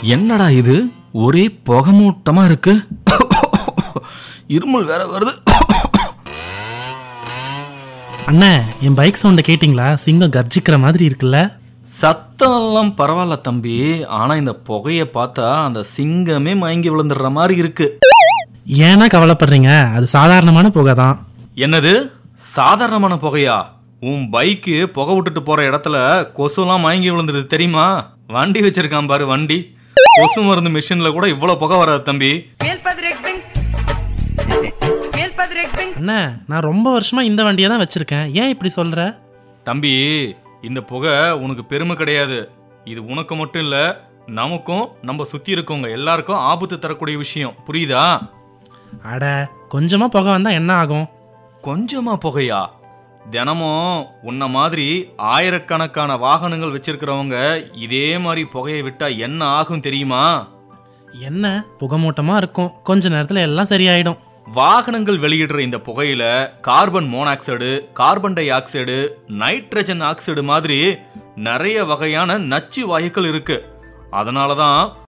என்னடா இது ஒரே புகமூட்டமா இருக்கு இருமல் வேற வருது அண்ணே என் பைக் சவுண்டை கேட்டிங்களா சிங்கம் கர்ஜிக்கிற மாதிரி இருக்குல்ல சத்தம் எல்லாம் பரவாயில்ல தம்பி ஆனா இந்த புகையை பார்த்தா அந்த சிங்கமே மயங்கி விழுந்துடுற மாதிரி இருக்கு ஏன்னா கவலைப்படுறீங்க அது சாதாரணமான புகை தான் என்னது சாதாரணமான புகையா உன் பைக்கு புகை விட்டுட்டு போற இடத்துல கொசுலாம் மயங்கி விழுந்துருது தெரியுமா வண்டி வச்சிருக்கான் பாரு வண்டி கொசு மருந்து மிஷின்ல கூட இவ்வளவு புகை வராது தம்பி Meelpadrekbing. Meelpadrekbing. அண்ணே நான் ரொம்ப வருஷமா இந்த வண்டியை தான் வச்சிருக்கேன் ஏன் இப்படி சொல்ற தம்பி இந்த புகை உனக்கு பெருமை கிடையாது இது உனக்கு மட்டும் இல்ல நமக்கும் நம்ம சுத்தி இருக்கவங்க எல்லாருக்கும் ஆபத்து தரக்கூடிய விஷயம் புரியுதா அட கொஞ்சமா புகை வந்தா என்ன ஆகும் கொஞ்சமா புகையா தினமும் உன்ன மாதிரி ஆயிரக்கணக்கான வாகனங்கள் வச்சிருக்கிறவங்க இதே மாதிரி புகையை விட்டா என்ன ஆகும் தெரியுமா என்ன புகைமூட்டமா இருக்கும் கொஞ்ச நேரத்துல எல்லாம் சரியாயிடும் வாகனங்கள் வெளியிடுற இந்த புகையில carbon monoxide carbon dioxide nitrogen oxide மாதிரி நிறைய வகையான நச்சு வாயுக்கள் இருக்கு அதனால தான்